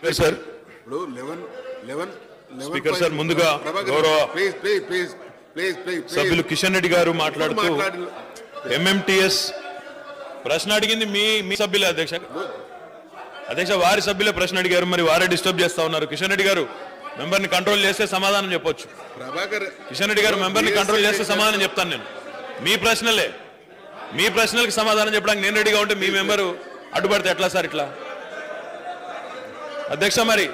Sir ఇప్పుడు eleven eleven speaker sir, ముందుగా గౌరవ please please please please please సభ్యులు కిషన్ రెడ్డి గారు మాట్లాడుతూ ఎంఎంటిఎస్ ప్రశ్న అడిగింది మీ మీ సభ్యులే అధ్యక్ష అధ్యక్ష వారి సభ్యులే ప్రశ్న అడిగారు మరి వారే డిస్టర్బ్ చేస్తా ఉన్నారు కిషన్ రెడ్డి గారు మెంబర్ ని కంట్రోల్ చేస్తే సమాధానం చెప్పొచ్చు ప్రభాకర్ కిషన్ రెడ్డి గారు మెంబర్ ని కంట్రోల్ చేస్తే సమాధానం చెప్తాను నేను మీ ప్రశ్నలే మీ ప్రశ్నలకు సమాధానం చెప్పడానికి నేను రెడీగా ఉంటే మీ మెంబరు అడ్డుపడితే ఎట్లా సార్ ఇట్లా అధ్యక్ష మరి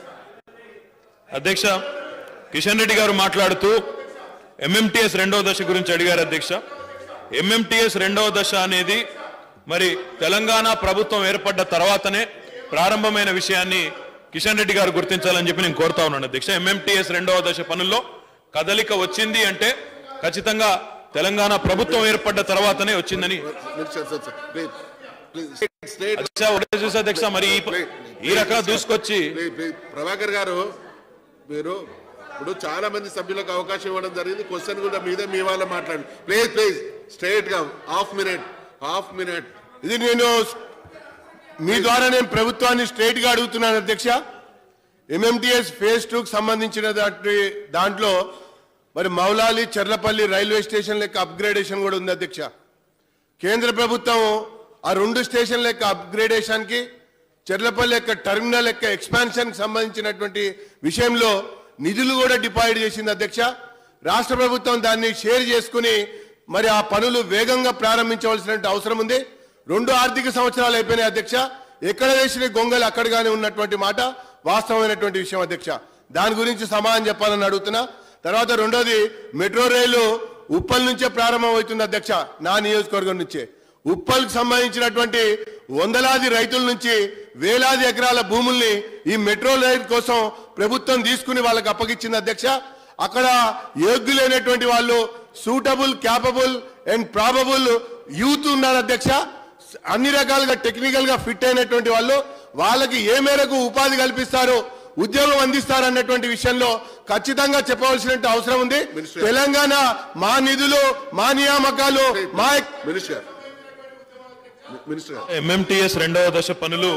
అధ్యక్ష కిషన్ రెడ్డి గారు మాట్లాడుతూ ఎంఎంటిఎస్ రెండవ దశ గురించి అడిగారు అధ్యక్ష ఎంఎంటిఎస్ రెండవ దశ అనేది మరి తెలంగాణ ప్రభుత్వం ఏర్పడ్డ తర్వాతనే ప్రారంభమైన విషయాన్ని కిషన్ రెడ్డి గారు గుర్తించాలని చెప్పి నేను కోరుతా ఉన్నాను అధ్యక్ష ఎంఎంటిఎస్ రెండవ దశ పనుల్లో కదలిక వచ్చింది అంటే ఖచ్చితంగా తెలంగాణ ప్రభుత్వం ఏర్పడ్డ తర్వాతనే వచ్చిందని ప్లీజ్ ప్లీజ్ స్టేట్ అధ్యక్ష ఒకటే చూసి అధ్యక్ష మరి ఈ ప- ఈ రకంగా దూసుకొచ్చి ప్లీజ్ ప్లీజ్ ప్రభాకర్ గారు మీరు ఇప్పుడు చాలా మంది సభ్యులకు అవకాశం ఇవ్వడం జరిగింది క్వశ్చన్ కూడా మీదే మీ వాళ్ళ మాట్లాడండి ప్లీజ్ ప్లీజ్ స్ట్రైట్ గా హాఫ్ మినిట్ హాఫ్ మినిట్ ఇది నేను మీ ద్వారా నేను ప్రభుత్వాన్ని స్ట్రైట్ గా అడుగుతున్నాను అధ్యక్ష ఎంఎంటిఎస్ ఫేజ్ టూకి సంబంధించిన దాంట్లో దాంట్లో మరి మౌలాలి చెర్లపల్లి రైల్వే స్టేషన్ లెక్క అప్గ్రేడేషన్ కూడా ఉంది అధ్యక్ష కేంద్ర ప్రభుత్వం ఆ రెండు స్టేషన్ లెక్క అప్గ్రేడేషన్కి చెర్లపల్లి యొక్క టర్మినల్ యొక్క ఎక్స్పాన్షన్ సంబంధించినటువంటి విషయంలో నిధులు కూడా డిపాజిట్ చేసింది అధ్యక్ష రాష్ట్ర ప్రభుత్వం దాన్ని షేర్ చేసుకుని మరి ఆ పనులు వేగంగా ప్రారంభించవలసిన అవసరం ఉంది రెండు ఆర్థిక సంవత్సరాలు అయిపోయినాయి అధ్యక్ష ఎక్కడ వేసిన గొంగలు అక్కడగానే ఉన్నటువంటి మాట వాస్తవమైనటువంటి విషయం అధ్యక్ష దాని గురించి సమాధానం చెప్పాలని అడుగుతున్నా తర్వాత రెండోది మెట్రో రైలు ఉప్పల్ నుంచే ప్రారంభం అవుతుంది అధ్యక్ష నా నియోజకవర్గం నుంచే ఉప్పల్కి సంబంధించినటువంటి వందలాది రైతుల నుంచి వేలాది ఎకరాల భూముల్ని ఈ మెట్రో రైల్ కోసం ప్రభుత్వం తీసుకుని వాళ్ళకి అప్పగించింది అధ్యక్ష అక్కడ యోగ్యులైనటువంటి వాళ్ళు suitable capable and probable youth ఉన్నారు అధ్యక్ష అన్ని రకాలుగా టెక్నికల్ గా ఫిట్ అయినటువంటి వాళ్ళు వాళ్ళకి ఏ మేరకు ఉపాధి కల్పిస్తారు ఉద్యోగం అందిస్తారు అన్నటువంటి విషయంలో ఖచ్చితంగా చెప్పవలసిన అవసరం ఉంది Minister. తెలంగాణ మా నిధులు మా నియామకాలు మా మినిస్టర్ మినిస్టర్ ఎంఎంటిఎస్ రెండవ దశ పనులు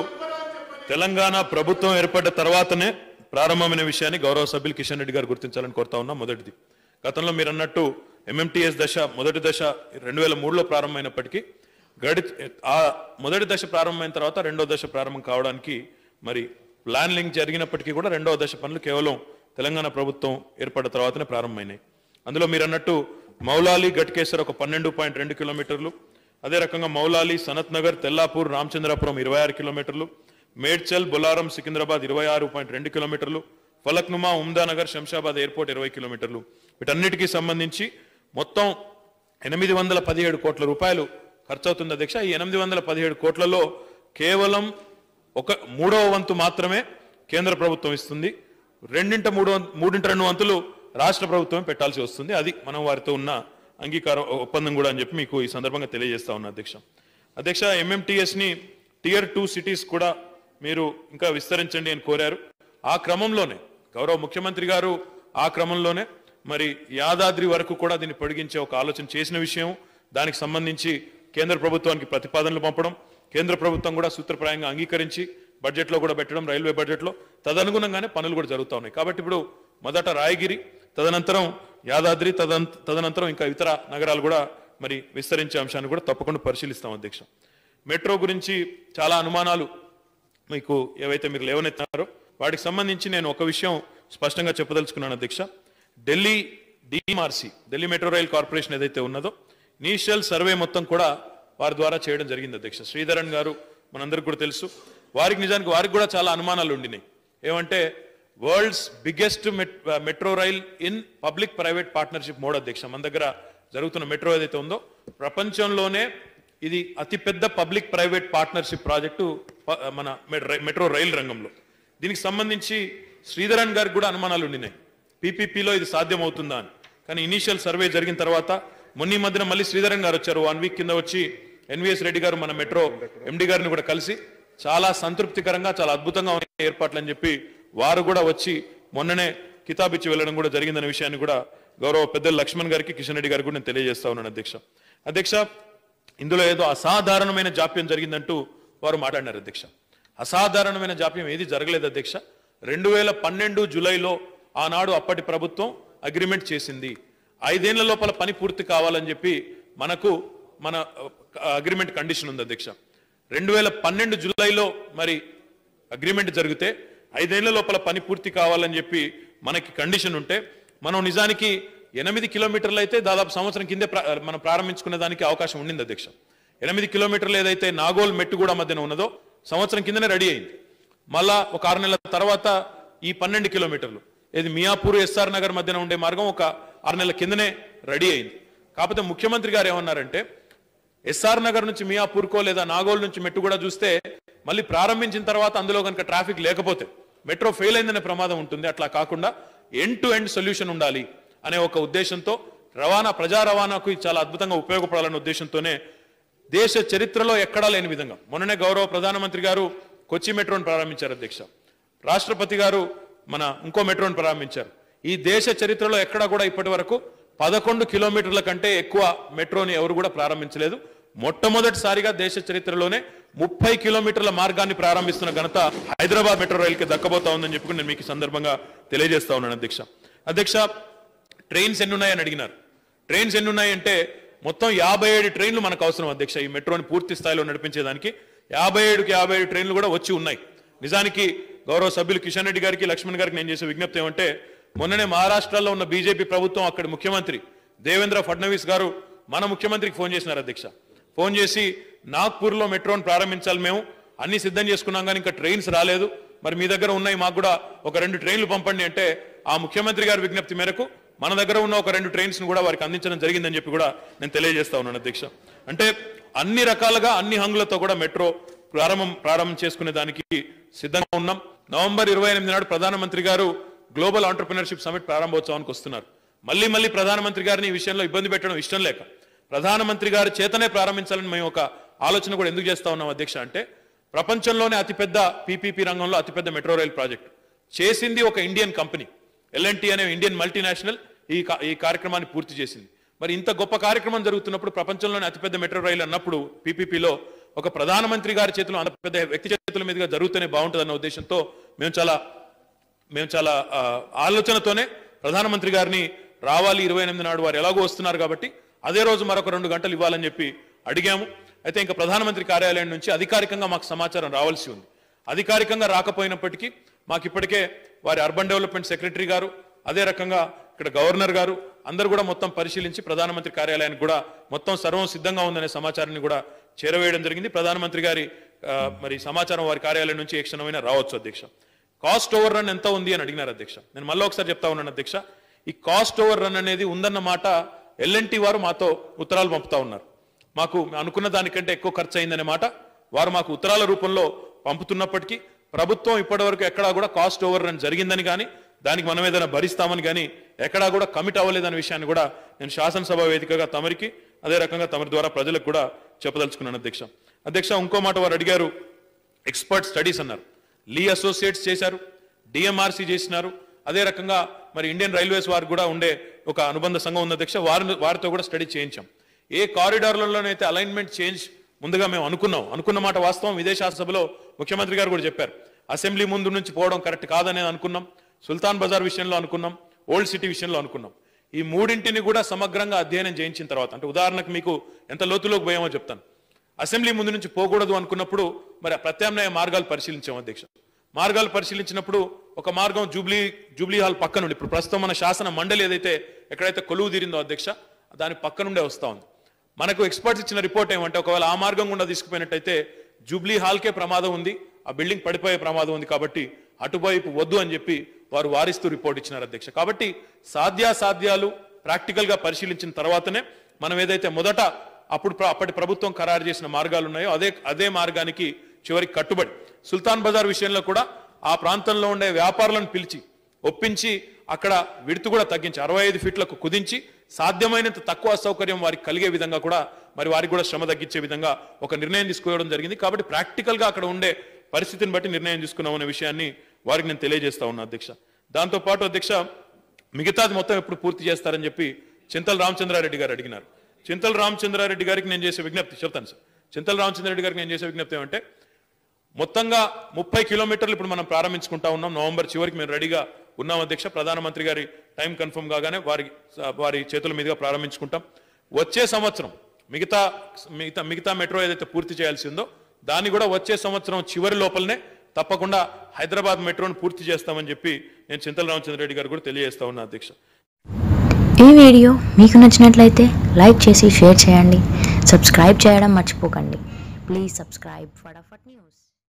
తెలంగాణ ప్రభుత్వం ఏర్పడ్డ తర్వాతనే ప్రారంభమైన విషయాన్ని గౌరవ సభ్యులు కిషన్ రెడ్డి గారు గుర్తించాలని కోరుతా ఉన్నాం మొదటిది గతంలో మీరు అన్నట్టు ఎంఎంటిఎస్ దశ మొదటి దశ రెండు వేల మూడులో ప్రారంభమైనప్పటికీ గడి ఆ మొదటి దశ ప్రారంభమైన తర్వాత రెండో దశ ప్రారంభం కావడానికి మరి ప్లానింగ్ జరిగినప్పటికీ కూడా రెండవ దశ పనులు కేవలం తెలంగాణ ప్రభుత్వం ఏర్పడ్డ తర్వాతనే ప్రారంభమైనాయి అందులో మీరు అన్నట్టు మౌలాలి గట్కేశ్వర్ ఒక పన్నెండు పాయింట్ రెండు కిలోమీటర్లు అదే రకంగా మౌలాలి సనత్ నగర్ తెల్లాపూర్ రామచంద్రాపురం ఇరవై ఆరు కిలోమీటర్లు మేడ్చల్ బొలారం సికింద్రాబాద్ ఇరవై ఆరు పాయింట్ రెండు కిలోమీటర్లు ఫలక్నుమా ఉమ్దానగర్ శంషాబాద్ ఎయిర్పోర్ట్ ఇరవై కిలోమీటర్లు వీటన్నిటికీ సంబంధించి మొత్తం ఎనిమిది వందల పదిహేడు కోట్ల రూపాయలు ఖర్చు అవుతుంది అధ్యక్ష ఈ ఎనిమిది వందల పదిహేడు కోట్లలో కేవలం ఒక మూడవ వంతు మాత్రమే కేంద్ర ప్రభుత్వం ఇస్తుంది రెండింట మూడు వం- మూడింట రెండు వంతులు రాష్ట్ర ప్రభుత్వమే పెట్టాల్సి వస్తుంది అది మనం వారితో ఉన్న అంగీకారం ఒప్పందం కూడా అని చెప్పి మీకు ఈ సందర్భంగా తెలియజేస్తా ఉన్నా అధ్యక్ష అధ్యక్ష ఎంఎంటిఎస్ ని టియర్ టూ సిటీస్ కూడా మీరు ఇంకా విస్తరించండి అని కోరారు ఆ క్రమంలోనే గౌరవ ముఖ్యమంత్రి గారు ఆ క్రమంలోనే మరి యాదాద్రి వరకు కూడా దీన్ని పొడిగించే ఒక ఆలోచన చేసిన విషయం దానికి సంబంధించి కేంద్ర ప్రభుత్వానికి ప్రతిపాదనలు పంపడం కేంద్ర ప్రభుత్వం కూడా సూత్రప్రాయంగా అంగీకరించి బడ్జెట్లో కూడా పెట్టడం రైల్వే బడ్జెట్లో తదనుగుణంగానే పనులు కూడా జరుగుతూ ఉన్నాయి కాబట్టి ఇప్పుడు మొదట రాయగిరి తదనంతరం యాదాద్రి తదన్ తదనంతరం ఇంకా ఇతర నగరాలు కూడా మరి విస్తరించే అంశాన్ని కూడా తప్పకుండా పరిశీలిస్తాం అధ్యక్ష మెట్రో గురించి చాలా అనుమానాలు మీకు ఏవైతే మీరు లేవనెత్తారో వాటికి సంబంధించి నేను ఒక విషయం స్పష్టంగా చెప్పదలుచుకున్నాను అధ్యక్ష Delhi DMRC Delhi metro rail corporation ఏదైతే ఉన్నదో ఇనీషియల్ సర్వే మొత్తం కూడా వారి ద్వారా చేయడం జరిగింది అధ్యక్ష శ్రీధరన్ గారు మనందరికి కూడా తెలుసు వారికి నిజానికి వారికి కూడా చాలా అనుమానాలు ఉండినాయి ఏమంటే world's biggest metro rail in public private partnership mode అధ్యక్ష మన దగ్గర జరుగుతున్న మెట్రో ఏదైతే ఉందో ప్రపంచంలోనే ఇది అతిపెద్ద పబ్లిక్ ప్రైవేట్ పార్ట్నర్షిప్ ప్రాజెక్టు ప- మన మె- మెట్రో రైల్ రంగంలో దీనికి సంబంధించి శ్రీధరన్ గారికి కూడా అనుమానాలు ఉండినాయి పీపీపీలో ఇది సాధ్యమవుతుందా అని కానీ ఇనీషియల్ సర్వే జరిగిన తర్వాత మొన్న ఈ మధ్యన మళ్ళీ శ్రీధరన్ గారు వచ్చారు వన్ వీక్ కింద వచ్చి ఎన్విఎస్ రెడ్డి గారు మన మెట్రో ఎండి గారిని కూడా కలిసి చాలా సంతృప్తికరంగా చాలా అద్భుతంగా ఉన్నాయి ఏర్పాట్లు అని చెప్పి వారు కూడా వచ్చి మొన్ననే కితాబ్ ఇచ్చి వెళ్ళడం కూడా జరిగిందనే విషయాన్ని కూడా గౌరవ పెద్దలు లక్ష్మణ్ గారికి కిషన్ రెడ్డి గారికి కూడా నేను తెలియజేస్తా ఉన్నాను అధ్యక్ష అధ్యక్ష ఇందులో ఏదో అసాధారణమైన జాప్యం జరిగిందంటూ వారు మాట్లాడినారు అధ్యక్ష అసాధారణమైన జాప్యం ఏది జరగలేదు అధ్యక్ష రెండు వేల పన్నెండు జూలైలో ఆనాడు అప్పటి ప్రభుత్వం అగ్రిమెంట్ చేసింది ఐదేళ్ల లోపల పని పూర్తి కావాలని చెప్పి మనకు మన అగ్రిమెంట్ కండిషన్ ఉంది అధ్యక్ష రెండు వేల పన్నెండు జూలైలో మరి అగ్రిమెంట్ జరిగితే ఐదేళ్ల లోపల పని పూర్తి కావాలని చెప్పి మనకి కండిషన్ ఉంటే మనం నిజానికి ఎనిమిది కిలోమీటర్లు అయితే దాదాపు సంవత్సరం కిందే ప్రా- మనం ప్రారంభించుకునే దానికి అవకాశం ఉండింది అధ్యక్ష ఎనిమిది కిలోమీటర్లు ఏదైతే నాగోల్ మెట్టుగూడ మధ్యన ఉన్నదో సంవత్సరం కిందనే రెడీ అయింది మళ్ళా ఒక ఆరు నెలల తర్వాత ఈ పన్నెండు కిలోమీటర్లు ఇది మియాపూర్ ఎస్ఆర్ నగర్ మధ్యన ఉండే మార్గం ఒక ఆరు నెలల కిందనే రెడీ అయింది కాకపోతే ముఖ్యమంత్రి గారు ఏమన్నారంటే ఎస్ఆర్ నగర్ నుంచి మియాపూర్కో లేదా నాగోల్ నుంచి మెట్టు కూడా చూస్తే మళ్ళీ ప్రారంభించిన తర్వాత అందులో కనుక ట్రాఫిక్ లేకపోతే మెట్రో ఫెయిల్ అయిందనే ప్రమాదం ఉంటుంది అట్లా కాకుండా ఎండ్ టు ఎండ్ సొల్యూషన్ ఉండాలి అనే ఒక ఉద్దేశంతో రవాణా ప్రజా రవాణాకు ఇది చాలా అద్భుతంగా ఉపయోగపడాలనే ఉద్దేశంతోనే దేశ చరిత్రలో ఎక్కడా లేని విధంగా మొన్ననే గౌరవ ప్రధానమంత్రి గారు కొచ్చి మెట్రోను ప్రారంభించారు అధ్యక్ష రాష్ట్రపతి గారు మన ఇంకో మెట్రోను ప్రారంభించారు ఈ దేశ చరిత్రలో ఎక్కడా కూడా ఇప్పటి వరకు పదకొండు కిలోమీటర్ల కంటే ఎక్కువ మెట్రోని ఎవరు కూడా ప్రారంభించలేదు మొట్టమొదటిసారిగా దేశ చరిత్రలోనే ముప్పై కిలోమీటర్ల మార్గాన్ని ప్రారంభిస్తున్న ఘనత హైదరాబాద్ మెట్రో రైలుకి దక్కబోతా ఉందని చెప్పి నేను మీకు ఈ సందర్భంగా తెలియజేస్తా ఉన్నాను అధ్యక్ష అధ్యక్ష ట్రైన్స్ ఎన్ని ఉన్నాయని అడిగినారు ట్రైన్స్ ఎన్ని ఉన్నాయంటే మొత్తం యాభై ఏడు ట్రైన్లు మనకు అవసరం అధ్యక్ష ఈ మెట్రోని పూర్తి స్థాయిలో నడిపించేదానికి యాభై ఏడుకి యాభై ఏడు ట్రైన్లు కూడా వచ్చి ఉన్నాయి నిజానికి గౌరవ సభ్యులు కిషన్ రెడ్డి గారికి లక్ష్మణ్ గారికి నేను చేసే విజ్ఞప్తి ఏమంటే మొన్ననే మహారాష్ట్రలో ఉన్న బీజేపీ ప్రభుత్వం అక్కడి ముఖ్యమంత్రి దేవేంద్ర ఫడ్నవీస్ గారు మన ముఖ్యమంత్రికి ఫోన్ చేసినారు అధ్యక్ష ఫోన్ చేసి నాగ్పూర్లో మెట్రోని ప్రారంభించాలి మేము అన్ని సిద్ధం చేసుకున్నాం కానీ ఇంకా ట్రైన్స్ రాలేదు మరి మీ దగ్గర ఉన్నాయి మాకు కూడా ఒక రెండు ట్రైన్లు పంపండి అంటే ఆ ముఖ్యమంత్రి గారి విజ్ఞప్తి మేరకు మన దగ్గర ఉన్న ఒక రెండు ట్రైన్స్ ను కూడా వారికి అందించడం జరిగిందని చెప్పి కూడా నేను తెలియజేస్తా ఉన్నాను అధ్యక్ష అంటే అన్ని రకాలుగా అన్ని హంగులతో కూడా మెట్రో ప్రారంభం ప్రారంభం చేసుకునే దానికి సిద్ధంగా ఉన్నాం నవంబర్ ఇరవై ఎనిమిది నాడు ప్రధానమంత్రి గారు గ్లోబల్ ఆంటర్ప్రినర్షిప్ సమిట్ ప్రారంభోత్సవానికి వస్తున్నారు మళ్ళీ మళ్ళీ ప్రధానమంత్రి గారిని ఈ విషయంలో ఇబ్బంది పెట్టడం ఇష్టం లేక ప్రధానమంత్రి గారి చేతనే ప్రారంభించాలని మేము ఒక ఆలోచన కూడా ఎందుకు చేస్తా ఉన్నాం అధ్యక్ష అంటే ప్రపంచంలోనే అతిపెద్ద పీపీపీ రంగంలో అతిపెద్ద మెట్రో రైల్ ప్రాజెక్ట్ చేసింది ఒక ఇండియన్ కంపెనీ ఎల్ఎన్టీ అనే ఇండియన్ మల్టీనేషనల్ ఈ కా- ఈ కార్యక్రమాన్ని పూర్తి చేసింది మరి ఇంత గొప్ప కార్యక్రమం జరుగుతున్నప్పుడు ప్రపంచంలోనే అతిపెద్ద మెట్రో రైలు అన్నప్పుడు పీపీపీలో ఒక ప్రధానమంత్రి గారి చేతిలో అంత పెద్ద వ్యక్తి చేతుల మీదుగా జరుగుతూనే బాగుంటుందన్న ఉద్దేశంతో మేము చాలా మేము చాలా ఆ, ఆలోచనతోనే ప్రధానమంత్రి గారిని రావాలి ఇరవై ఎనిమిది నాడు వారు ఎలాగో వస్తున్నారు కాబట్టి అదే రోజు మరొక రెండు గంటలు ఇవ్వాలని చెప్పి అడిగాము అయితే ఇంకా ప్రధానమంత్రి కార్యాలయం నుంచి అధికారికంగా మాకు సమాచారం రావాల్సి ఉంది అధికారికంగా రాకపోయినప్పటికీ మాకు ఇప్పటికే వారి అర్బన్ డెవలప్మెంట్ సెక్రటరీ గారు అదే రకంగా ఇక్కడ గవర్నర్ గారు అందరూ కూడా మొత్తం పరిశీలించి ప్రధానమంత్రి కార్యాలయానికి కూడా మొత్తం సర్వం సిద్ధంగా ఉందనే సమాచారాన్ని కూడా చేరవేయడం జరిగింది ప్రధానమంత్రి గారి ఆ, మరి సమాచారం వారి కార్యాలయం నుంచి ఏ క్షణమైనా రావచ్చు అధ్యక్ష కాస్ట్ ఓవర్ రన్ ఎంత ఉంది అని అడిగినారు అధ్యక్ష నేను మళ్ళీ ఒకసారి చెప్తా ఉన్నాను అధ్యక్ష ఈ కాస్ట్ ఓవర్ రన్ అనేది ఉందన్న మాట ఎల్ఎన్టీ వారు మాతో ఉత్తరాలు పంపుతా ఉన్నారు మాకు అనుకున్న దానికంటే ఎక్కువ ఖర్చు అయిందనే మాట వారు మాకు ఉత్తరాల రూపంలో పంపుతున్నప్పటికీ ప్రభుత్వం ఇప్పటివరకు ఎక్కడా కూడా కాస్ట్ ఓవర్ రన్ జరిగిందని కానీ దానికి మనం ఏదైనా భరిస్తామని కానీ ఎక్కడా కూడా కమిట్ అవ్వలేదనే విషయాన్ని కూడా నేను శాసనసభ వేదికగా తమరికి అదే రకంగా తమరి ద్వారా ప్రజలకు కూడా చెప్పదలుచుకున్నాను అధ్యక్ష అధ్యక్ష ఇంకో మాట వారు అడిగారు ఎక్స్పర్ట్ స్టడీస్ అన్నారు లీ అసోసియేట్స్ చేశారు డిఎంఆర్సీ చేసినారు అదే రకంగా మరి ఇండియన్ రైల్వేస్ వారికి కూడా ఉండే ఒక అనుబంధ సంఘం ఉంది అధ్యక్ష వారి వారితో కూడా స్టడీ చేయించాం ఏ కారిడార్లలోనైతే అలైన్మెంట్ చేంజ్ ముందుగా మేము అనుకున్నాం అనుకున్న మాట వాస్తవం విదేశాంగ సభలో ముఖ్యమంత్రి గారు కూడా చెప్పారు అసెంబ్లీ ముందు నుంచి పోవడం కరెక్ట్ కాదనేది అనుకున్నాం సుల్తాన్ బజార్ విషయంలో అనుకున్నాం ఓల్డ్ సిటీ విషయంలో అనుకున్నాం ఈ మూడింటిని కూడా సమగ్రంగా అధ్యయనం చేయించిన తర్వాత అంటే ఉదాహరణకు మీకు ఎంత లోతులోకి పోయామో చెప్తాను అసెంబ్లీ ముందు నుంచి పోకూడదు అనుకున్నప్పుడు మరి ఆ ప్రత్యామ్నాయ మార్గాలు పరిశీలించాం అధ్యక్ష మార్గాలు పరిశీలించినప్పుడు ఒక మార్గం జూబ్లీ జూబ్లీ హాల్ పక్క నుండి ఇప్పుడు ప్రస్తుతం మన శాసన మండలి ఏదైతే ఎక్కడైతే కొలువు తీరిందో అధ్యక్ష దాని పక్క నుండే వస్తా ఉంది మనకు ఎక్స్పర్ట్స్ ఇచ్చిన రిపోర్ట్ ఏమంటే ఒకవేళ ఆ మార్గం గుండా తీసుకుపోయినట్టయితే జూబ్లీ హాల్కే ప్రమాదం ఉంది ఆ బిల్డింగ్ పడిపోయే ప్రమాదం ఉంది కాబట్టి అటువైపు వద్దు అని చెప్పి వారు వారిస్తూ రిపోర్ట్ ఇచ్చినారు అధ్యక్ష కాబట్టి సాధ్యాసాధ్యాలు ప్రాక్టికల్ గా పరిశీలించిన తర్వాతనే మనం ఏదైతే మొదట అప్పుడు ప్ర- అప్పటి ప్రభుత్వం ఖరారు చేసిన మార్గాలు ఉన్నాయో అదే అదే మార్గానికి చివరికి కట్టుబడి సుల్తాన్ బజార్ విషయంలో కూడా ఆ ప్రాంతంలో ఉండే వ్యాపారులను పిలిచి ఒప్పించి అక్కడ విడుతు కూడా తగ్గించి అరవై ఐదు ఫీట్లకు కుదించి సాధ్యమైనంత తక్కువ సౌకర్యం వారికి కలిగే విధంగా కూడా మరి వారికి కూడా శ్రమ తగ్గించే విధంగా ఒక నిర్ణయం తీసుకోవడం జరిగింది కాబట్టి ప్రాక్టికల్ గా అక్కడ ఉండే పరిస్థితిని బట్టి నిర్ణయం తీసుకున్నాం అనే విషయాన్ని వారికి నేను తెలియజేస్తా ఉన్నా అధ్యక్ష దాంతో పాటు అధ్యక్ష మిగతాది మొత్తం ఎప్పుడు పూర్తి చేస్తారని చెప్పి చింతల రామచంద్రారెడ్డి గారు అడిగినారు చింతల రామచంద్రారెడ్డి గారికి నేను చేసే విజ్ఞప్తి చెప్తాను సార్ చింతల రామచంద్రారెడ్డి గారికి నేను చేసే విజ్ఞప్తి ఏమంటే మొత్తంగా ముప్పై కిలోమీటర్లు ఇప్పుడు మనం ప్రారంభించుకుంటా ఉన్నాం నవంబర్ చివరికి మేము రెడీగా ఉన్నాం అధ్యక్ష ప్రధానమంత్రి గారి టైం కన్ఫర్మ్ కాగానే వారి వారి చేతుల మీదుగా ప్రారంభించుకుంటాం వచ్చే సంవత్సరం మిగతా మిగతా మిగతా మెట్రో ఏదైతే పూర్తి చేయాల్సి ఉందో దాన్ని కూడా వచ్చే సంవత్సరం చివరి లోపలనే తప్పకుండా హైదరాబాద్ మెట్రోను పూర్తి చేస్తామని చెప్పి నేను చింతల రామచంద్రరెడ్డి గారు కూడా తెలియజేస్తా ఉన్నా అధ్యక్ష ఈ వీడియో మీకు నచ్చినట్లయితే లైక్ చేసి షేర్ చేయండి సబ్స్క్రైబ్ చేయడం మర్చిపోకండి ప్లీజ్ సబ్స్క్రైబ్ ఫటాఫట్ న్యూస్